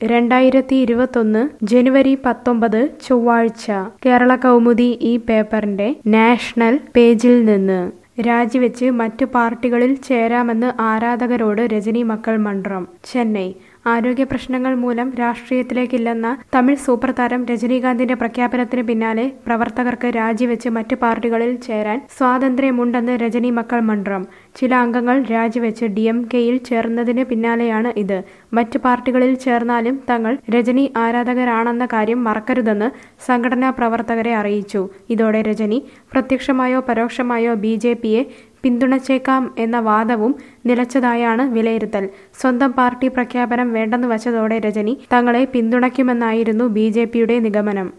രണ്ടായിരത്തി ഇരുപത്തൊന്ന് ജനുവരി പത്തൊമ്പത് ചൊവ്വാഴ്ച കേരള കൗമുദി ഈ പേപ്പറിന്റെ നാഷണൽ പേജിൽ നിന്ന് രാജിവെച്ച് മറ്റു പാർട്ടികളിൽ ചേരാമെന്ന് ആരാധകരോട് രജനി മക്കൾ മൺട്രം ചെന്നൈ ആരോഗ്യ പ്രശ്നങ്ങൾ മൂലം രാഷ്ട്രീയത്തിലേക്കില്ലെന്ന തമിഴ് സൂപ്പർ താരം രജനീകാന്തിന്റെ പ്രഖ്യാപനത്തിന് പിന്നാലെ പ്രവർത്തകർക്ക് രാജിവെച്ച് മറ്റു പാർട്ടികളിൽ ചേരാൻ സ്വാതന്ത്ര്യമുണ്ടെന്ന് രജനി മക്കൾ മൺട്രം ചില അംഗങ്ങൾ രാജിവെച്ച് ഡി എം കെയിൽ ചേർന്നതിന് പിന്നാലെയാണ് ഇത് മറ്റു പാർട്ടികളിൽ ചേർന്നാലും തങ്ങൾ രജനി ആരാധകരാണെന്ന കാര്യം മറക്കരുതെന്ന് സംഘടനാ പ്രവർത്തകരെ അറിയിച്ചു ഇതോടെ രജനി പ്രത്യക്ഷമായോ പരോക്ഷമായോ ബി ജെ പിയെ പിന്തുണച്ചേക്കാം എന്ന വാദവും നിലച്ചതായാണ് വിലയിരുത്തൽ സ്വന്തം പാർട്ടി പ്രഖ്യാപനം വേണ്ടെന്ന് വച്ചതോടെ രജനി തങ്ങളെ പിന്തുണയ്ക്കുമെന്നായിരുന്നു ബി നിഗമനം